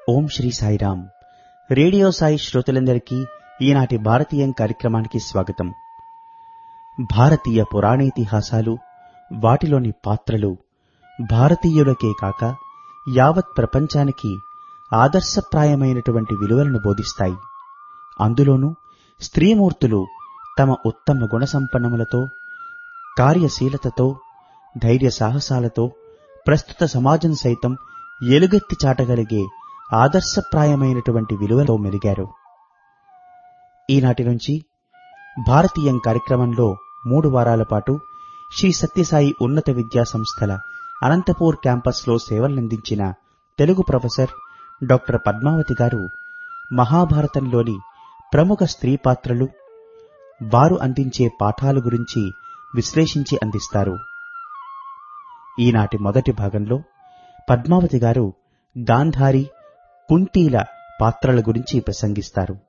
ఓం Shri Sairam radio Sai శ్రోతలందరికీ ఈనాటి భారతీయం కార్యక్రమానికి స్వాగతం భారతీయ పురాణేతిహాసాలు వాటిలోని పాత్రలు భారతీయులకే కాక యావత్ ప్రపంచానికి ఆదర్శప్రాయమైనటువంటి విలువలను బోధిస్తాయి అందులోనూ స్త్రీమూర్తులు తమ ఉత్తమ గుణసంపన్నములతో కార్యశీలతతో ధైర్య సాహసాలతో ప్రస్తుత సమాజం సైతం ఎలుగెత్తి చాటగలిగే ఆదర్శప్రాయమైనటువంటి విలువలో మెలిగారు ఈనాటి నుంచి భారతీయం కార్యక్రమంలో మూడు వారాల పాటు శ్రీ సత్యసాయి ఉన్నత విద్యా సంస్థల అనంతపూర్ క్యాంపస్లో సేవలందించిన తెలుగు ప్రొఫెసర్ డాక్టర్ పద్మావతి గారు మహాభారతంలోని ప్రముఖ స్త్రీ పాత్రలు వారు అందించే పాఠాల గురించి విశ్లేషించి అందిస్తారు ఈనాటి మొదటి భాగంలో పద్మావతి గారు గాంధారి కుంతీల పాత్రల గురించి ప్రసంగిస్తారు